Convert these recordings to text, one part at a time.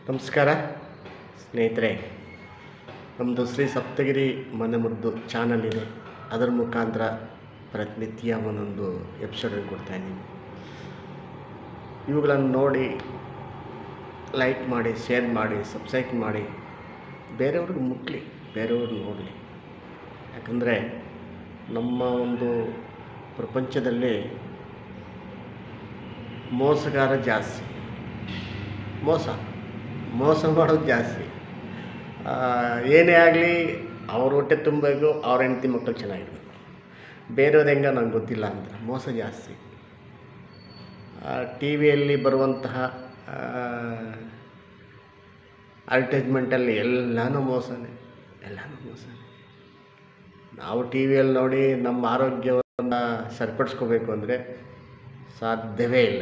ನಮಸ್ಕಾರ ಸ್ನೇಹಿತರೆ ನಮ್ಮದು ಶ್ರೀ ಸಪ್ತಗಿರಿ ಮನೆಮದ್ದು ಚಾನಲ್ ಇದೆ ಅದರ ಮುಖಾಂತರ ಪ್ರತಿನಿತ್ಯ ಒಂದೊಂದು ಎಪಿಸೋಡನ್ನು ಕೊಡ್ತಾಯಿದ್ದೀನಿ ಇವುಗಳನ್ನು ನೋಡಿ ಲೈಕ್ ಮಾಡಿ ಶೇರ್ ಮಾಡಿ ಸಬ್ಸ್ಕ್ರೈಬ್ ಮಾಡಿ ಬೇರೆಯವ್ರಿಗೆ ಮುಟ್ಲಿ ಬೇರೆಯವ್ರು ನೋಡಲಿ ಯಾಕಂದರೆ ನಮ್ಮ ಒಂದು ಪ್ರಪಂಚದಲ್ಲಿ ಮೋಸಗಾರ ಜಾಸ್ತಿ ಮೋಸ ಮೋಸ ಮಾಡೋದು ಜಾಸ್ತಿ ಆ, ಏನೇ ಆಗಲಿ ಅವ್ರ ಹೊಟ್ಟೆ ತುಂಬಬೇಕು ಅವ್ರ ಹೆಂಡತಿ ಮಕ್ಕಳು ಚೆನ್ನಾಗಿರ್ಬೇಕು ಬೇರೆಯವ್ರು ಹೆಂಗ ನಂಗೆ ಗೊತ್ತಿಲ್ಲ ಅಂತ ಮೋಸ ಜಾಸ್ತಿ ಟಿ ವಿಯಲ್ಲಿ ಬರುವಂತಹ ಅಡ್ವರ್ಟೈಸ್ಮೆಂಟಲ್ಲಿ ಎಲ್ಲನೂ ಮೋಸನೇ ಎಲ್ಲನೂ ಮೋಸನೇ ನಾವು ಟಿ ವಿಯಲ್ಲಿ ನೋಡಿ ನಮ್ಮ ಆರೋಗ್ಯವನ್ನು ಸರಿಪಡಿಸ್ಕೋಬೇಕು ಅಂದರೆ ಸಾಧ್ಯವೇ ಇಲ್ಲ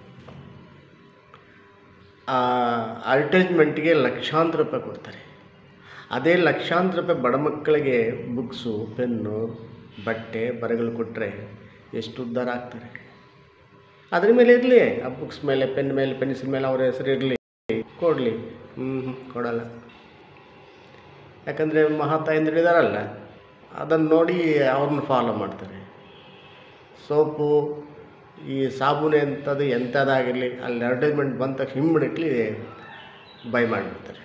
ಆ ಅಡ್ವರ್ಟೈಸ್ಮೆಂಟ್ಗೆ ಲಕ್ಷಾಂತರ ರೂಪಾಯಿ ಕೊಡ್ತಾರೆ ಅದೇ ಲಕ್ಷಾಂತರ ರೂಪಾಯಿ ಬಡ ಮಕ್ಕಳಿಗೆ ಬುಕ್ಸು ಪೆನ್ನು ಬಟ್ಟೆ ಬರೆಗಳು ಕೊಟ್ಟರೆ ಎಷ್ಟು ಉದ್ಧಾರ ಆಗ್ತಾರೆ ಅದ್ರ ಮೇಲೆ ಇರಲಿ ಆ ಬುಕ್ಸ್ ಮೇಲೆ ಪೆನ್ ಮೇಲೆ ಪೆನ್ಸಿಲ್ ಮೇಲೆ ಅವ್ರ ಹೆಸರು ಇರಲಿ ಕೊಡಲಿ ಹ್ಞೂ ಕೊಡಲ್ಲ ಯಾಕಂದರೆ ಮಹಾತಾಯಿಂದ್ರು ಇದ್ದಾರಲ್ಲ ಅದನ್ನು ನೋಡಿ ಅವ್ರನ್ನ ಫಾಲೋ ಮಾಡ್ತಾರೆ ಸೋಪು ಈ ಸಾಬೂನು ಎಂಥದ್ದು ಎಂಥದ್ದಾಗಿರಲಿ ಅಲ್ಲಿ ಅಡ್ವರ್ಟೈಸ್ಮೆಂಟ್ ಬಂದ ತಕ್ಷಣ ಇಮ್ಮಿಡಿಯೇಟ್ಲಿ ಬೈ ಮಾಡಿಬಿಡ್ತಾರೆ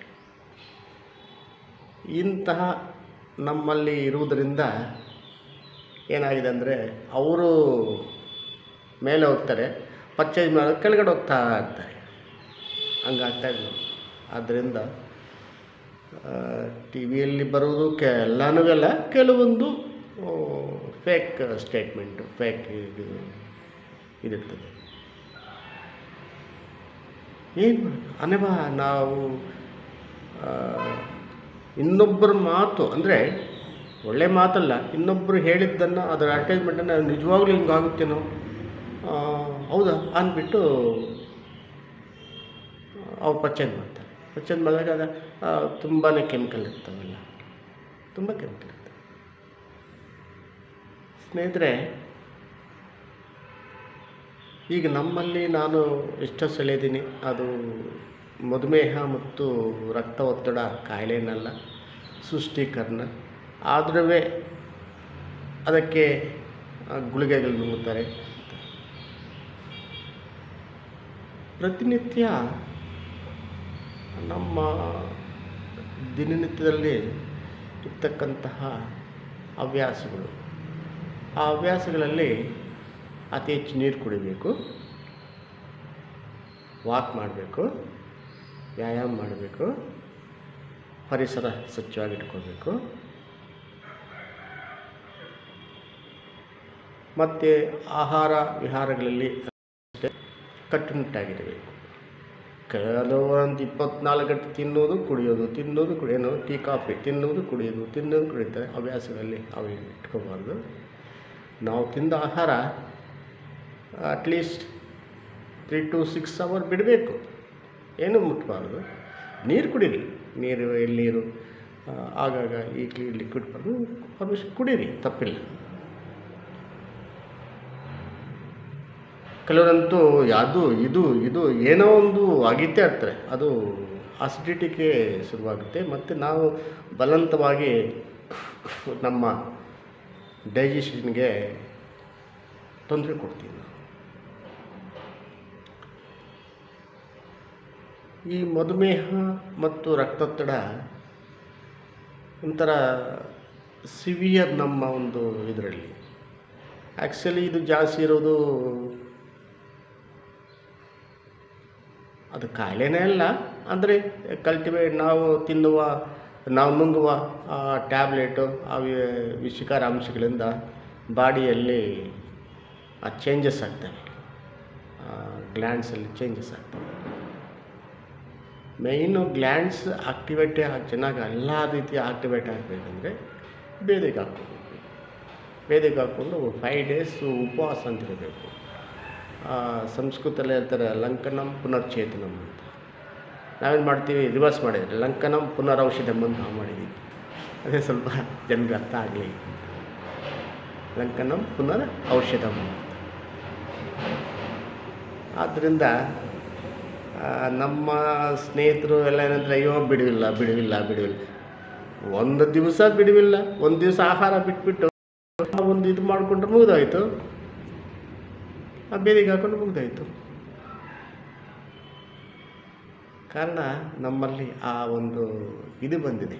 ಇಂತಹ ನಮ್ಮಲ್ಲಿ ಇರುವುದರಿಂದ ಏನಾಗಿದೆ ಅಂದರೆ ಅವರು ಮೇಲೆ ಹೋಗ್ತಾರೆ ಪರ್ಚೇಸ್ ಮಾಡೋದು ಕೆಳಗಡೆ ಹೋಗ್ತಾ ಇರ್ತಾರೆ ಹಂಗಾಗ್ತಾ ಇದೆ ಆದ್ದರಿಂದ ಟಿ ವಿಯಲ್ಲಿ ಬರೋದು ಕೆ ಎಲ್ಲನೂ ಅಲ್ಲ ಕೆಲವೊಂದು ಫೇಕ್ ಸ್ಟೇಟ್ಮೆಂಟು ಫೇಕ್ ಇದು ಇದಿರ್ತದೆ ಏನು ಅನೆಬಾ ನಾವು ಆ, ಇನ್ನೊಬ್ಬರ ಮಾತು ಅಂದರೆ ಒಳ್ಳೆ ಮಾತಲ್ಲ ಇನ್ನೊಬ್ಬರು ಹೇಳಿದ್ದನ್ನು ಅದರ ಅಡ್ವರ್ಟೈಸ್ಮೆಂಟನ್ನು ನಿಜವಾಗ್ಲೂ ಹಿಂಗಾಗುತ್ತೇನೋ ಆ, ಹೌದಾ ಅಂದ್ಬಿಟ್ಟು ಅವ್ರು ಪರ್ಚೇಸ್ ಮಾಡ್ತಾರೆ ಪರ್ಚೇಸ್ ಮಾಡಿದಾಗ ಅದು ತುಂಬಾ ಕೆಮಿಕಲ್ ಇರ್ತಾವಲ್ಲ ತುಂಬ ಕೆಮಿಕಲ್ ಇರ್ತವೆ ಸ್ನೇಹಿತರೆ ಈಗ ನಮ್ಮಲ್ಲಿ ನಾನು ಎಷ್ಟೋ ಸೆಳೆದೀನಿ ಅದು ಮಧುಮೇಹ ಮತ್ತು ರಕ್ತ ಒತ್ತಡ ಕಾಯಿಲೆನಲ್ಲ ಸೃಷ್ಟೀಕರಣ ಆದ್ರೂ ಅದಕ್ಕೆ ಆ, ಗುಳಿಗೆಗಳು ನುಂಗುತ್ತಾರೆ ಪ್ರತಿನಿತ್ಯ ನಮ್ಮ ದಿನನಿತ್ಯದಲ್ಲಿ ಇರ್ತಕ್ಕಂತಹ ಹವ್ಯಾಸಗಳು ಆ ಹವ್ಯಾಸಗಳಲ್ಲಿ ಅತಿ ಹೆಚ್ಚು ನೀರು ಕುಡಿಬೇಕು ವಾಕ್ ಮಾಡಬೇಕು ವ್ಯಾಯಾಮ ಮಾಡಬೇಕು ಪರಿಸರ ಸ್ವಚ್ಛವಾಗಿಟ್ಕೋಬೇಕು ಮತ್ತು ಆಹಾರ ವಿಹಾರಗಳಲ್ಲಿ ಅಷ್ಟೇ ಕಟ್ಟುನಿಟ್ಟಾಗಿರಬೇಕು ಕೆಲವೊಂದು ಇಪ್ಪತ್ನಾಲ್ಕು ಗಂಟೆ ತಿನ್ನೋದು ಕುಡಿಯೋದು ತಿನ್ನೋದು ಕುಡಿಯೋದು ಟೀ ಕಾಫಿ ತಿನ್ನೋದು ಕುಡಿಯೋದು ತಿನ್ನೋದು ಕುಡಿತಾರೆ ಹವ್ಯಾಸಗಳಲ್ಲಿ ಅವು ಇಟ್ಕೋಬಾರ್ದು ನಾವು ತಿಂದ ಆಹಾರ at least three to six hour ಬಿಡಬೇಕು ಏನೂ ಮುಟ್ಟಬಾರ್ದು ನೀರು ಕುಡೀರಿ ನೀರು ಎಳ್ನೀರು ಆ, ಆಗಾಗ ಈ ಲಿಕ್ವಿಡ್ ಬಂದು ಆದಷ್ಟು ಕುಡೀರಿ ತಪ್ಪಿಲ್ಲ ಕೆಲವರಂತೂ ಅದು ಇದು ಇದು ಏನೋ ಒಂದು ಅಗಿತೇ ಇರ್ತಾರೆ ಅದು ಅಸಿಡಿಟಿಗೆ ಶುರುವಾಗುತ್ತೆ ಮತ್ತು ನಾವು ಬಲವಂತವಾಗಿ ನಮ್ಮ ಡೈಜೆಷನ್ಗೆ ತೊಂದರೆ ಕೊಡ್ತೀವಿ ನಾವು ಈ ಮಧುಮೇಹ ಮತ್ತು ರಕ್ತೊತ್ತಡ ಒಂಥರ ಸಿವಿಯರ್ ನಮ್ಮ ಒಂದು ಇದರಲ್ಲಿ ಆ್ಯಕ್ಚುಲಿ ಇದು ಜಾಸ್ತಿ ಇರೋದು ಅದು ಕಾಯಿಲೆನೇ ಅಲ್ಲ ಅಂದರೆ ಕಲ್ಟಿವೇಟ್ ನಾವು ತಿನ್ನುವ ನಾವು ನುಂಗುವ ಆ ಟ್ಯಾಬ್ಲೆಟು ಆ ವಿ- ವಿಷಕಾರಿ ಅಂಶಗಳಿಂದ ಬಾಡಿಯಲ್ಲಿ ಆ ಚೇಂಜಸ್ ಆಗ್ತವೆ ಗ್ಲ್ಯಾಂಡ್ಸಲ್ಲಿ ಚೇಂಜಸ್ ಆಗ್ತವೆ ಮೇಯ್ನು ಗ್ಲ್ಯಾಂಡ್ಸ್ ಆಕ್ಟಿವೇಟ್ ಚೆನ್ನಾಗಿ ಎಲ್ಲ ರೀತಿ ಆಕ್ಟಿವೇಟ್ ಆಗಬೇಕಂದ್ರೆ ಬೇದಿಗೆ ಹಾಕ್ಕೋಬೇಕು ಬೇದಿಗೆ ಹಾಕ್ಕೊಂಡು ಫೈವ್ ಡೇಸ್ ಉಪವಾಸ ಅಂತಿರಬೇಕು ಆ, ಸಂಸ್ಕೃತದಲ್ಲಿ ಹೇಳ್ತಾರೆ ಲಂಕನಂ ಪುನರ್ಚೇತನಂ ಅಂತ ನಾವೇನು ಮಾಡ್ತೀವಿ ರಿವರ್ಸ್ ಮಾಡಿದ್ರೆ ಲಂಕನಂ ಪುನರೌಷಧಂ ಅಂತ ನಾವು ಮಾಡಿದ್ದೀವಿ ಅದೇ ಸ್ವಲ್ಪ ಜನರಿಗೆ ಅರ್ಥ ಆಗಲಿ ಲಂಕನಂ ಪುನರ್ ಔಷಧಂ ಅಂತ ಆದ್ದರಿಂದ ಆ, ನಮ್ಮ ಸ್ನೇಹಿತರು ಎಲ್ಲ ಏನಂದ್ರೆ ಅಯ್ಯೋ ಬಿಡುವಿಲ್ಲ ಬಿಡುವಿಲ್ಲ ಬಿಡುವಿಲ್ಲ ಒಂದು ದಿವಸ ಬಿಡುವಿಲ್ಲ ಒಂದು ದಿವಸ ಆಹಾರ ಬಿಟ್ಬಿಟ್ಟು ಒಂದು ಇದು ಮಾಡಿಕೊಂಡ್ರೆ ಮುಗಿದೋಯ್ತು ಆ ಬೇದಿಗೆ ಹಾಕೊಂಡು ಮುಗಿದೋಯ್ತು ಕಾರಣ ನಮ್ಮಲ್ಲಿ ಆ ಒಂದು ಇದು ಬಂದಿದೆ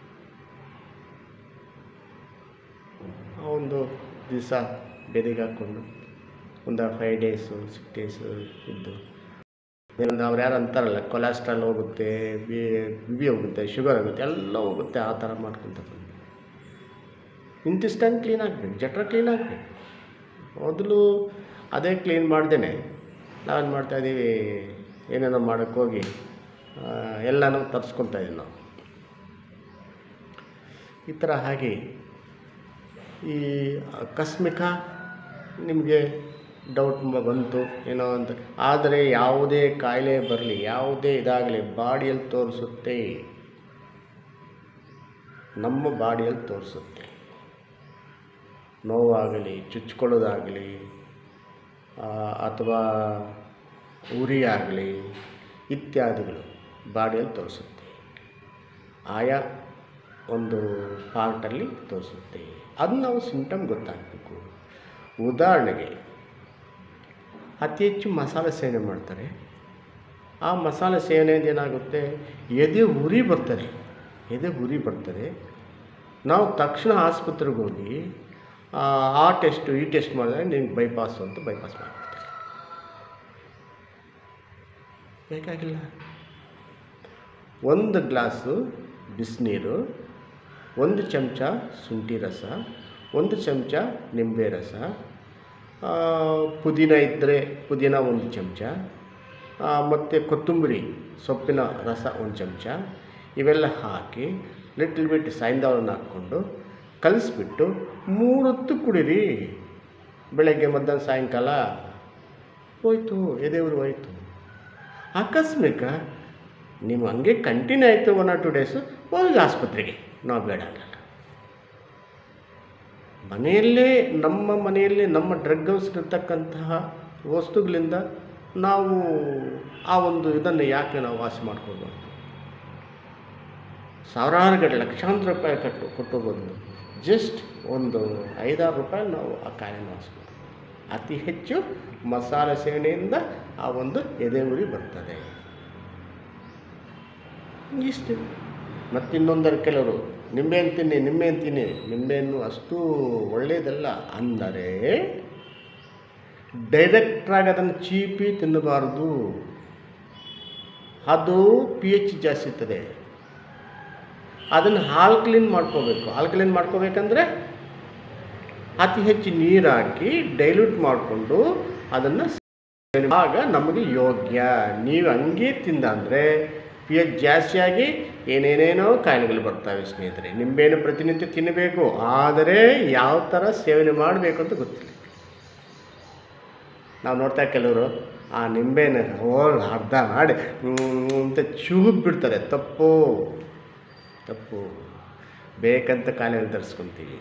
ಆ ಒಂದು ದಿವಸ ಬೇದಿಗೆ ಹಾಕ್ಕೊಂಡು ಒಂದು ಫೈವ್ ಡೇಸು ಸಿಕ್ಸ್ ಡೇಸು ಇದ್ದು ಏನಂದ್ರೆ ಅವ್ರು ಯಾರು ಅಂತಾರಲ್ಲ ಕೊಲೆಸ್ಟ್ರಾಲ್ ಹೋಗುತ್ತೆ ಬಿ ಬಿ ಹೋಗುತ್ತೆ ಶುಗರ್ ಹೋಗುತ್ತೆ ಎಲ್ಲ ಹೋಗುತ್ತೆ ಆ ಥರ ಮಾಡ್ಕೊತ ಬಂದು ಇಂತಿಸ್ಟನ್ ಕ್ಲೀನ್ ಆಗಬೇಕು ಜಠರ ಕ್ಲೀನ್ ಆಗಬೇಕು ಮೊದಲು ಅದೇ ಕ್ಲೀನ್ ಮಾಡ್ದೇನೆ ನಾವೇನು ಮಾಡ್ತಾಯಿದ್ದೀವಿ ಏನೇನೋ ಮಾಡೋಕ್ಕೆ ಹೋಗಿ ಆ, ಎಲ್ಲನೂ ತರಿಸ್ಕೊತಾ ಇದೀವಿ ನಾವು ಈ ಥರ ಹಾಗೆ ಈ ಆಕಸ್ಮಿಕ ನಿಮಗೆ ಡೌಟ್ ಬಂತು ಏನೋ ಅಂತ ಆದರೆ ಯಾವುದೇ ಕಾಯಿಲೆ ಬರಲಿ ಯಾವುದೇ ಇದಾಗಲಿ ಬಾಡಿಯಲ್ಲಿ ತೋರಿಸುತ್ತೆ ನಮ್ಮ ಬಾಡಿಯಲ್ಲಿ ತೋರಿಸುತ್ತೆ ನೋವಾಗಲಿ ಚುಚ್ಕೊಳ್ಳೋದಾಗಲಿ ಆ, ಅಥವಾ ಉರಿ ಆಗಲಿ ಇತ್ಯಾದಿಗಳು ಬಾಡಿಯಲ್ಲಿ ತೋರಿಸುತ್ತೆ ಆಯಾ ಒಂದು ಪಾರ್ಟಲ್ಲಿ ತೋರಿಸುತ್ತೆ ಅದು ನಾವು ಸಿಂಟಮ್ ಗೊತ್ತಾಗಬೇಕು ಉದಾಹರಣೆಗೆ ಅತಿ ಹೆಚ್ಚು ಮಸಾಲೆ ಸೇವನೆ ಮಾಡ್ತಾರೆ ಆ ಮಸಾಲೆ ಸೇವನೆಯಿಂದ ಏನಾಗುತ್ತೆ ಎದೆ ಉರಿ ಬರ್ತದೆ ಎದೆ ಉರಿ ಬರ್ತದೆ ನಾವು ತಕ್ಷಣ ಆಸ್ಪತ್ರೆಗೆ ಹೋಗಿ ಆ, ಆ ಟೆಸ್ಟು ಈ ಟೆಸ್ಟ್ ಮಾಡಿದ್ರೆ ನಿಮ್ಗೆ ಬೈಪಾಸು ಅಂತ ಬೈಪಾಸ್ ಮಾಡಿಬಿಡ್ತಾರೆ ಬೇಕಾಗಿಲ್ಲ ಒಂದು ಗ್ಲಾಸು ಬಿಸಿನೀರು ಒಂದು ಚಮಚ ಶುಂಠಿ ರಸ ಒಂದು ಚಮಚ ನಿಂಬೆ ರಸ ಆ, ಪುದೀನ ಇದ್ದರೆ ಪುದೀನ ಒಂದು ಚಮಚ ಮತ್ತು ಕೊತ್ತಂಬರಿ ಸೊಪ್ಪಿನ ರಸ ಒಂದು ಚಮಚ ಇವೆಲ್ಲ ಹಾಕಿ ಲಿಟ್ಲ್ ಬಿಟ್ ಸಾಯಂಕಾಲವನ್ನು ಹಾಕ್ಕೊಂಡು ಕಲಿಸ್ಬಿಟ್ಟು ಮೂರೊತ್ತು ಕುಡೀರಿ ಬೆಳಗ್ಗೆ ಮಧ್ಯಾಹ್ನ ಸಾಯಂಕಾಲ ಹೋಯ್ತು ಎದೆವರು ಹೋಯ್ತು ಆಕಸ್ಮಿಕ ನೀವು ಹಂಗೆ ಕಂಟಿನ್ಯೂ ಆಯಿತು ಒನ್ ಆರ್ ಟು ಡೇಸು ಹೋಗಿ ಆಸ್ಪತ್ರೆಗೆ ನಾವು ಬೇಡ ಅನ್ನಲ್ಲ ಮನೆಯಲ್ಲೇ ನಮ್ಮ ಮನೆಯಲ್ಲೇ ನಮ್ಮ ಡ್ರಗ್ ಹೌಸ್ ಇರ್ತಕ್ಕಂತಹ ವಸ್ತುಗಳಿಂದ ನಾವು ಆ ಒಂದು ಇದನ್ನು ಯಾಕೆ ನಾವು ವಾಸಿ ಮಾಡ್ಕೋಬಾರ್ದು ಸಾವಿರಾರು ಗಟ್ಟಲೆ ಲಕ್ಷಾಂತರ ರೂಪಾಯಿ ಕಟ್ಟು ಕೊಟ್ಟು ಬದಲು ಜಸ್ಟ್ ಒಂದು ಐದಾರು ರೂಪಾಯಿ ನಾವು ಆ ಕಾಯಿಲೆ ವಾಸಿ ಮಾಡ್ಬೋದು ಅತಿ ಹೆಚ್ಚು ಮಸಾಲೆ ಸೇವನೆಯಿಂದ ಆ ಒಂದು ಎದೆ ಉರಿ ಬರ್ತದೆ ಇಷ್ಟು ಮತ್ತಿನ್ನೊಂದರ ಕೆಲವರು ನಿಂಬೆಹಣ್ಣು ತಿನ್ನಿ ನಿಂಬೆಹಣ್ಣು ತಿನ್ನಿ ನಿಂಬೆಹಣ್ಣು ಅಷ್ಟು ಒಳ್ಳೆಯದಲ್ಲ ಅಂದರೆ ಡೈರೆಕ್ಟ್ರಾಗಿ ಅದನ್ನು ಚೀಪಿ ತಿನ್ನಬಾರ್ದು ಅದು ಪಿ ಎಚ್ ಜಾಸ್ತಿ ಇರ್ತದೆ ಅದನ್ನು ಆಲ್ಕಲಿನ್ ಮಾಡ್ಕೋಬೇಕು ಆಲ್ಕಲಿನ್ ಮಾಡ್ಕೋಬೇಕಂದ್ರೆ ಅತಿ ಹೆಚ್ಚು ನೀರು ಹಾಕಿ ಡೈಲ್ಯೂಟ್ ಮಾಡಿಕೊಂಡು ಅದನ್ನು ಆಗ ನಮಗೆ ಯೋಗ್ಯ ನೀವು ಹಂಗೆ ತಿಂದಂದರೆ ಪಿ ಎಚ್ ಜಾಸ್ತಿಯಾಗಿ ಏನೇನೇನೋ ಕಾಯಿಲೆಗಳು ಬರ್ತವೆ ಸ್ನೇಹಿತರೆ ನಿಂಬೆಹಣ್ಣು ಪ್ರತಿನಿತ್ಯ ತಿನ್ನಬೇಕು ಆದರೆ ಯಾವ ಥರ ಸೇವನೆ ಮಾಡಬೇಕು ಅಂತ ಗೊತ್ತಿಲ್ಲ ನಾವು ನೋಡ್ತಾ ಕೆಲವರು ಆ ನಿಂಬೆಹಣ್ಣು ಹೋಲ್ ಅರ್ಧ ಮಾಡಿ ಹ್ಮ್ ಅಂತ ಚೂಬ್ ಬಿಡ್ತಾರೆ ತಪ್ಪು ತಪ್ಪು ಬೇಕಂತ ಕಾಯಿಲೆಗೆ ತರಿಸ್ಕೊತೀವಿ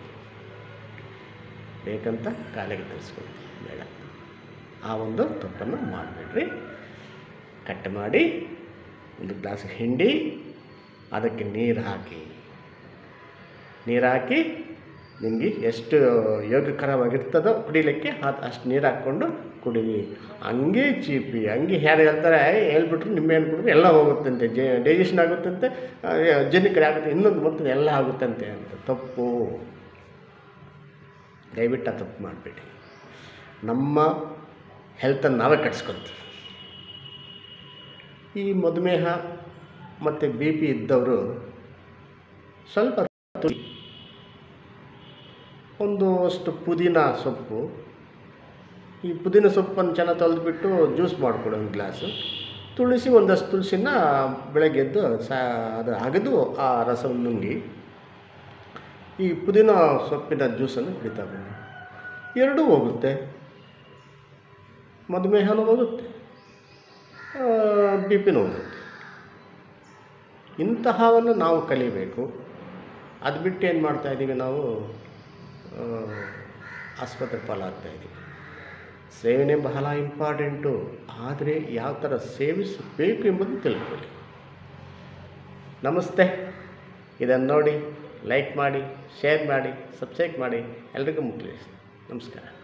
ಬೇಕಂತ ಕಾಯಿಲೆಗೆ ತರಿಸ್ಕೊತೀವಿ ಬೇಡ ಆ ಒಂದು ತಪ್ಪನ್ನು ಮಾಡಬೇಡ್ರಿ ಕಟ್ ಮಾಡಿ ಒಂದು ಗ್ಲಾಸ್ ಹಿಂಡಿ ಅದಕ್ಕೆ ನೀರು ಹಾಕಿ ನೀರು ಹಾಕಿ ನಿಮಗೆ ಎಷ್ಟು ಯೋಗಕರವಾಗಿರ್ತದೋ ಕುಡಿಲಿಕ್ಕೆ ಅದು ಅಷ್ಟು ನೀರು ಹಾಕ್ಕೊಂಡು ಕುಡೀರಿ ಹಂಗೆ ಚೀಪಿ ಹಂಗೆ ಯಾರು ಹೇಳ್ತಾರೆ ಹೇಳ್ಬಿಟ್ರು ನಿಂಬೆಹಣ್ಣು ಕುಡಿದ್ರೆ ಎಲ್ಲ ಹೋಗುತ್ತಂತೆ ಜೆ ಡೈಜೆಷನ್ ಆಗುತ್ತಂತೆ ಜನಿಕರೆ ಆಗುತ್ತೆ ಇನ್ನೊಂದು ಮತ್ತೆ ಎಲ್ಲ ಆಗುತ್ತಂತೆ ಅಂತ ತಪ್ಪು ದಯವಿಟ್ಟು ಆ ತಪ್ಪು ಮಾಡಬೇಡಿ ನಮ್ಮ ಹೆಲ್ತನ್ನು ನಾವೇ ಕಟ್ಸ್ಕೊತೀವಿ ಈ ಮಧುಮೇಹ ಮತ್ತು ಬಿ ಪಿ ಇದ್ದವರು ಸ್ವಲ್ಪ ತುರಿ ಒಂದು ಅಷ್ಟು ಪುದೀನ ಸೊಪ್ಪು ಈ ಪುದೀನ ಸೊಪ್ಪನ್ನು ಚೆನ್ನಾಗಿ ತೊಳೆದ್ಬಿಟ್ಟು ಜ್ಯೂಸ್ ಮಾಡಿಕೊಡು ಒಂದು ಗ್ಲಾಸು ತುಳಸಿ ಒಂದಷ್ಟು ತುಳಸಿನ ಬೆಳಗ್ಗೆ ಎದ್ದು ಸಾ ಅದು ಅಗದು ಆ ರಸವನ್ನು ನುಂಗಿ ಈ ಪುದೀನ ಸೊಪ್ಪಿನ ಜ್ಯೂಸನ್ನು ಕುಡಿತಾ ಬನ್ನಿ ಎರಡೂ ಹೋಗುತ್ತೆ ಮಧುಮೇಹನೂ ಹೋಗುತ್ತೆ ಬಿ ಪಿನೂ ಹೋಗುತ್ತೆ ಇಂತಹವನ್ನು ನಾವು ಕಲಿಬೇಕು ಅದು ಬಿಟ್ಟು ಏನು ಮಾಡ್ತಾಯಿದ್ದೀವಿ ನಾವು ಆ, ಆಸ್ಪತ್ರೆ ಪಾಲಾಗ್ತಾ ಇದ್ದೀವಿ ಸೇವನೆ ಬಹಳ ಇಂಪಾರ್ಟೆಂಟು ಆದರೆ ಯಾವ ಥರ ಸೇವಿಸಬೇಕು ಎಂಬುದನ್ನು ತಿಳ್ಕೊಳ್ಳಿ ನಮಸ್ತೆ ಇದನ್ನು ನೋಡಿ ಲೈಕ್ ಮಾಡಿ ಶೇರ್ ಮಾಡಿ ಸಬ್ಸ್ಕ್ರೈಬ್ ಮಾಡಿ ಎಲ್ರಿಗೂ ಮುಟ್ಲಿ ನಮಸ್ಕಾರ